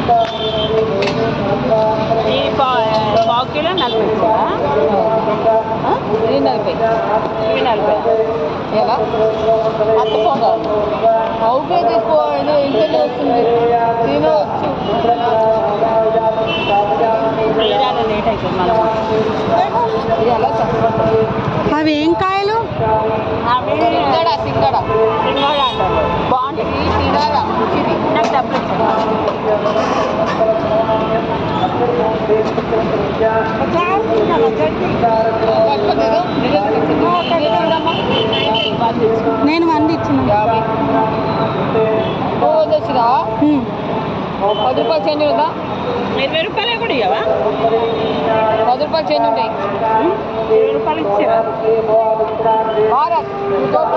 ఈ పా పావు కిలో నలభై ఇచ్చారా ఆ? ఇది నలభై ఇవి నలభై ఎలా అత్త పోగాలి అవుకే తీసుకో ఇంట్లో వస్తుంది తినవచ్చు తీరాలి లేట్ అవుతుంది మళ్ళీ ఇది ఎలా చెప్పండి అవి ఏం కాయలు అవి సింగడ సింగడ సింగోడ అంటారు బాగుంటుంది ఇది తినాలా మంచిది నాకు డబ్బులు ఇచ్చారు పట్టుకోలేదు నేను వంద ఇచ్చిన యాభై ఓ వచ్చినా హ్మ్. పది రూపాయలు చేంజ్ ఉందా ఇరవై రూపాయలే కూడా ఇవ్వవా పది రూపాయలు చేంజ్ ఉంటాయి ఇరవై రూపాయలు ఇచ్చారా భారత్